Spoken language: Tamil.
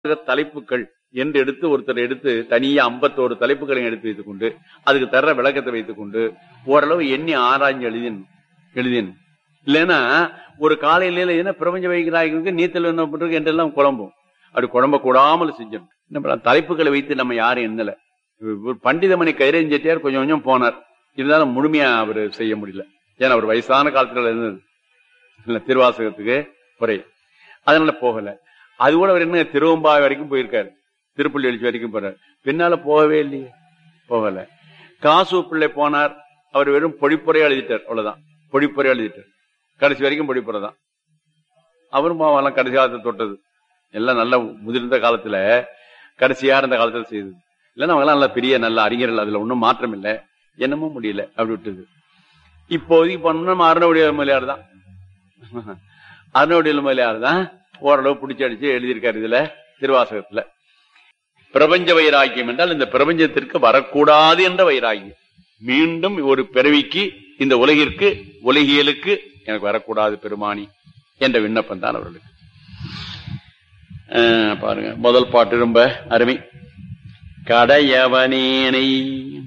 தலைப்புகள் என்று எடுத்து ஒருத்தர் எடுத்து தனியா ஐம்பத்தோரு தலைப்புகளையும் எடுத்து வைத்துக் கொண்டு அதுக்கு தர்ற விளக்கத்தை வைத்துக் கொண்டு ஓரளவு எண்ணி ஆராய்ஞ்சு எழுதின் எழுதின் இல்லைன்னா ஒரு காலையில என்ன பிரபஞ்ச வைக்கிறாய்களுக்கு நீத்தல் என்ன பண்றது என்றெல்லாம் குழம்பும் அப்படி குழம்ப கூடாமல் செஞ்சோம் என்ன பண்ணலாம்? தலைப்புகளை வைத்து நம்ம யாரும் எண்ணல ஒரு பண்டிதமணி கைரேன் செட்டியார் கொஞ்சம் கொஞ்சம் போனார் இருந்தாலும் முழுமையா அவர் செய்ய முடியல ஏன்னா அவர் வயசான காலத்துல இருந்தது இல்ல திருவாசகத்துக்கு குறை அதனால போகல அது கூட அவர் என்ன திருவம்பாவை வரைக்கும் போயிருக்காரு திருப்பள்ளி எழுச்சி வரைக்கும் போறார் பின்னால போகவே இல்லையே போகல காசு பிள்ளை போனார் அவர் வெறும் பொழிப்புரையா எழுதிட்டார் அவ்வளவுதான் பொழிப்புரையா எழுதிட்டார் கடைசி வரைக்கும் பொழிப்புரை தான் அவரும் பாவம் கடைசி காலத்தை தொட்டது எல்லாம் நல்ல முதிர்ந்த காலத்துல கடைசியா இருந்த காலத்துல செய்தது இல்லைன்னா அவங்க நல்ல பெரிய நல்ல அறிஞர்கள் அதுல ஒன்றும் மாற்றம் இல்லை என்னமோ முடியல அப்படி விட்டது இப்போதைக்கு பண்ணணும் நம்ம அருணவுடைய முதலியார் தான் அருணவுடைய முதலியார் தான் ஓரளவு பிடிச்சி அடிச்சு எழுதியிருக்காரு இதுல திருவாசகத்துல பிரபஞ்ச வைராக்கியம் என்றால் இந்த பிரபஞ்சத்திற்கு வரக்கூடாது என்ற வைராக்கியம் மீண்டும் ஒரு பிறவிக்கு இந்த உலகிற்கு உலகியலுக்கு எனக்கு வரக்கூடாது பெருமானி என்ற விண்ணப்பம் தான் அவர்களுக்கு அஹ் பாருங்க முதல் பாட்டு ரொம்ப அருமை கடையவனேனை